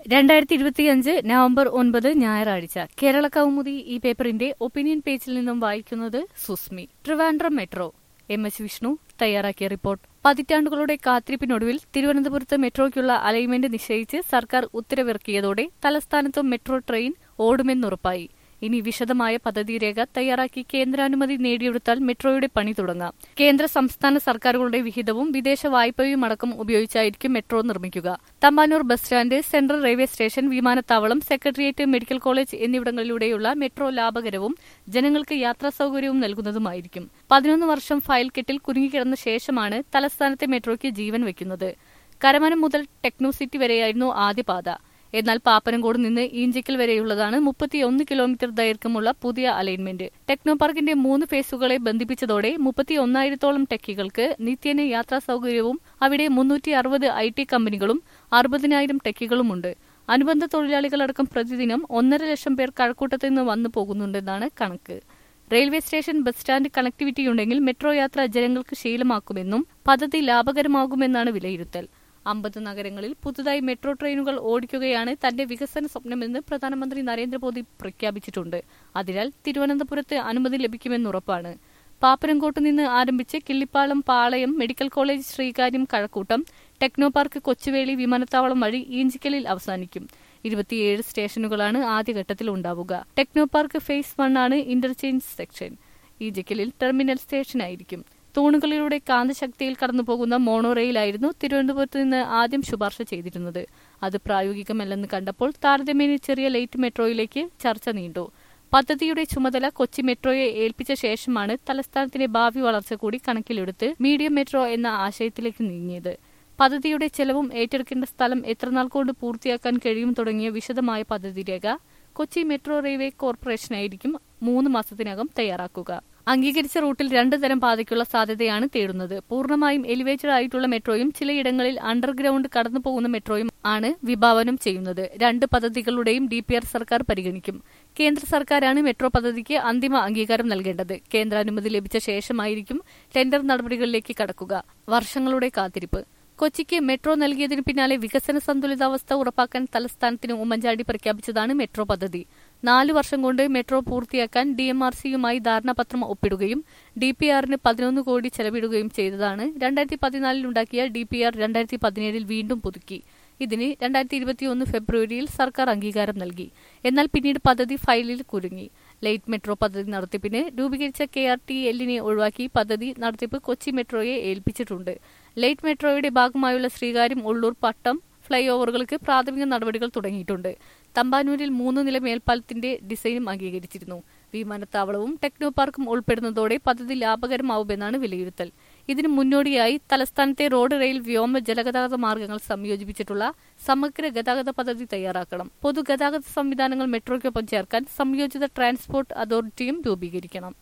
രണ്ടായിരത്തി ഇരുപത്തിയഞ്ച് നവംബർ ഒൻപത് ഞായറാഴ്ച കേരള കൗമുദി ഈ പേപ്പറിന്റെ ഒപ്പീനിയൻ പേജിൽ നിന്നും വായിക്കുന്നത് Susmi Trivandrum metro M S Vishnu തയ്യാറാക്കിയ റിപ്പോർട്ട് പതിറ്റാണ്ടുകളുടെ കാത്തിരിപ്പിനൊടുവിൽ തിരുവനന്തപുരത്ത് മെട്രോയ്ക്കുള്ള അലൈൻമെന്റ് നിശ്ചയിച്ച് സർക്കാർ ഉത്തരവിറക്കിയതോടെ തലസ്ഥാനത്തും മെട്രോ ട്രെയിൻ ഓടുമെന്നുറപ്പായി ഇനി വിശദമായ പദ്ധതി രേഖ തയ്യാറാക്കി കേന്ദ്രാനുമതി നേടിയെടുത്താൽ മെട്രോയുടെ പണി തുടങ്ങാം കേന്ദ്ര സംസ്ഥാന സർക്കാരുകളുടെ വിഹിതവും വിദേശ വായ്പയും അടക്കം ഉപയോഗിച്ചായിരിക്കും മെട്രോ നിർമ്മിക്കുക Thampanoor bus stand central railway station വിമാനത്താവളം സെക്രട്ടേറിയറ്റ് മെഡിക്കൽ കോളേജ് എന്നിവിടങ്ങളിലൂടെയുള്ള മെട്രോ ലാഭകരവും ജനങ്ങൾക്ക് യാത്രാ സൌകര്യവും നൽകുന്നതുമായിരിക്കും പതിനൊന്ന് വർഷം ഫയൽ കെട്ടിൽ കുരുങ്ങിക്കിടന്ന ശേഷമാണ് തലസ്ഥാനത്തെ മെട്രോയ്ക്ക് ജീവൻ വയ്ക്കുന്നത് കരമനം മുതൽ ടെക്നോസിറ്റി വരെയായിരുന്നു ആദ്യ പാത എന്നാൽ പാപ്പനംകോട് നിന്ന് ഈഞ്ചിക്കൽ വരെയുള്ളതാണ് മുപ്പത്തിയൊന്ന് കിലോമീറ്റർ ദൈർഘ്യമുള്ള പുതിയ അലൈൻമെന്റ് ടെക്നോ പാർക്കിന്റെ മൂന്ന് ഫേസുകളെ ബന്ധിപ്പിച്ചതോടെ മുപ്പത്തിയൊന്നായിരത്തോളം ടെക്കികൾക്ക് നിത്യേന യാത്രാ സൌകര്യവും അവിടെ മുന്നൂറ്റി അറുപത് ഐ ടി കമ്പനികളും അറുപതിനായിരം ടെക്കികളുമുണ്ട് അനുബന്ധ തൊഴിലാളികളടക്കം പ്രതിദിനം ഒന്നര ലക്ഷം പേർ കഴക്കൂട്ടത്ത് നിന്ന് വന്നു പോകുന്നുണ്ടെന്നാണ് കണക്ക് റെയിൽവേ സ്റ്റേഷൻ ബസ് സ്റ്റാൻഡ് കണക്ടിവിറ്റിയുണ്ടെങ്കിൽ മെട്രോ യാത്ര ജനങ്ങൾക്ക് ശീലമാക്കുമെന്നും പദ്ധതി ലാഭകരമാകുമെന്നാണ് വിലയിരുത്തൽ അമ്പത് നഗരങ്ങളിൽ പുതുതായി മെട്രോ ട്രെയിനുകൾ ഓടിക്കുകയാണ് തന്റെ വികസന സ്വപ്നമെന്ന് പ്രധാനമന്ത്രി നരേന്ദ്രമോദി പ്രഖ്യാപിച്ചിട്ടുണ്ട് അതിനാൽ തിരുവനന്തപുരത്ത് അനുമതി ലഭിക്കുമെന്നുറപ്പാണ് പാപ്പനംകോട്ട് നിന്ന് ആരംഭിച്ച് Killipalam Palayam medical college Sreekaryam Kazhakoottam techno park Kochuveli വിമാനത്താവളം വഴി ഈഞ്ചിക്കലിൽ അവസാനിക്കും ഇരുപത്തിയേഴ് സ്റ്റേഷനുകളാണ് ആദ്യഘട്ടത്തിൽ ഉണ്ടാവുക ടെക്നോ പാർക്ക് ഫേസ് വൺ ആണ് ഇന്റർചേഞ്ച് സെക്ഷൻ ഈഞ്ചിക്കലിൽ ടെർമിനൽ സ്റ്റേഷനായിരിക്കും തൂണുകളിലൂടെ കാന്തശക്തിയിൽ കടന്നുപോകുന്ന മോണോ റെയിലായിരുന്നു തിരുവനന്തപുരത്ത് നിന്ന് ആദ്യം ശുപാർശ ചെയ്തിരുന്നത് അത് പ്രായോഗികമല്ലെന്ന് കണ്ടപ്പോൾ താരതമ്യേന ചെറിയ ലൈറ്റ് മെട്രോയിലേക്ക് ചർച്ച നീണ്ടു പദ്ധതിയുടെ ചുമതല കൊച്ചി മെട്രോയെ ഏൽപ്പിച്ച ശേഷമാണ് തലസ്ഥാനത്തിന്റെ ഭാവി വളർച്ച കൂടി കണക്കിലെടുത്ത് മീഡിയം മെട്രോ എന്ന ആശയത്തിലേക്ക് നീങ്ങിയത് പദ്ധതിയുടെ ചെലവും ഏറ്റെടുക്കേണ്ട സ്ഥലം എത്രനാൾ കൊണ്ട് പൂർത്തിയാക്കാൻ കഴിയും തുടങ്ങിയ വിശദമായ പദ്ധതി രേഖ കൊച്ചി മെട്രോ റെയിൽവേ കോർപ്പറേഷനായിരിക്കും മൂന്ന് മാസത്തിനകം തയ്യാറാക്കുക അംഗീകരിച്ച റൂട്ടിൽ രണ്ട് തരം പാതയ്ക്കുള്ള സാധ്യതയാണ് തേടുന്നത് പൂർണ്ണമായും എലിവേറ്റഡ് ആയിട്ടുള്ള മെട്രോയും ചിലയിടങ്ങളിൽ അണ്ടർഗ്രൗണ്ട് കടന്നു പോകുന്ന മെട്രോയും ആണ് വിഭാവനം ചെയ്യുന്നത് രണ്ട് പദ്ധതികളുടെയും ഡി പി ആർ സർക്കാർ പരിഗണിക്കും കേന്ദ്ര സർക്കാരാണ് മെട്രോ പദ്ധതിക്ക് അന്തിമ അംഗീകാരം നൽകേണ്ടത് കേന്ദ്രാനുമതി ലഭിച്ച ശേഷമായിരിക്കും ടെൻഡർ നടപടികളിലേക്ക് കടക്കുക വർഷങ്ങളുടെ കാത്തിരിപ്പ് കൊച്ചിക്ക് മെട്രോ നൽകിയതിന് പിന്നാലെ വികസന സന്തുലിതാവസ്ഥ ഉറപ്പാക്കാൻ തലസ്ഥാനത്തിന് ഉമ്മൻചാണ്ടി പ്രഖ്യാപിച്ചതാണ് മെട്രോ പദ്ധതി നാലു വർഷം കൊണ്ട് മെട്രോ പൂർത്തിയാക്കാൻ ഡി എം ആർ സിയുമായി ധാരണാപത്രം ഒപ്പിടുകയും ഡി പി ആറിന് പതിനൊന്ന് കോടി ചെലവിടുകയും ചെയ്തതാണ് രണ്ടായിരത്തി പതിനാലിലുണ്ടാക്കിയ ഡി പി ആർ രണ്ടായിരത്തി പതിനേഴിൽ വീണ്ടും പുതുക്കി ഇതിന് രണ്ടായിരത്തി ഇരുപത്തിയൊന്ന് ഫെബ്രുവരിയിൽ സർക്കാർ അംഗീകാരം നൽകി എന്നാൽ പിന്നീട് പദ്ധതി ഫയലിൽ കുരുങ്ങി ലൈറ്റ് മെട്രോ പദ്ധതി നടത്തിപ്പിന് രൂപീകരിച്ച കെ ആർ ടി എല്ലിനെ ഒഴിവാക്കി പദ്ധതി നടത്തിപ്പ് കൊച്ചി മെട്രോയെ ഏൽപ്പിച്ചിട്ടുണ്ട് ലൈറ്റ് മെട്രോയുടെ ഭാഗമായുള്ള ശ്രീകാര്യം ഉള്ളൂർ പട്ടം ഫ്ലൈ ഓവറുകൾക്ക് പ്രാഥമിക നടപടികൾ തുടങ്ങിയിട്ടുണ്ട് തമ്പാനൂരിൽ മൂന്ന് നില മേൽപ്പാലത്തിന്റെ ഡിസൈനും അംഗീകരിച്ചിരുന്നു വിമാനത്താവളവും ടെക്നോ പാർക്കും ഉൾപ്പെടുന്നതോടെ പദ്ധതി ലാഭകരമാവുമെന്നാണ് വിലയിരുത്തൽ ഇതിനു മുന്നോടിയായി തലസ്ഥാനത്തെ റോഡ് റെയിൽ വ്യോമ ജലഗതാഗത മാർഗങ്ങൾ സംയോജിപ്പിച്ചിട്ടുള്ള സമഗ്ര ഗതാഗത പദ്ധതി തയ്യാറാക്കണം പൊതുഗതാഗത സംവിധാനങ്ങൾ മെട്രോയ്ക്കൊപ്പം ചേർക്കാൻ സംയോജിത ട്രാൻസ്പോർട്ട് അതോറിറ്റിയും രൂപീകരിക്കണം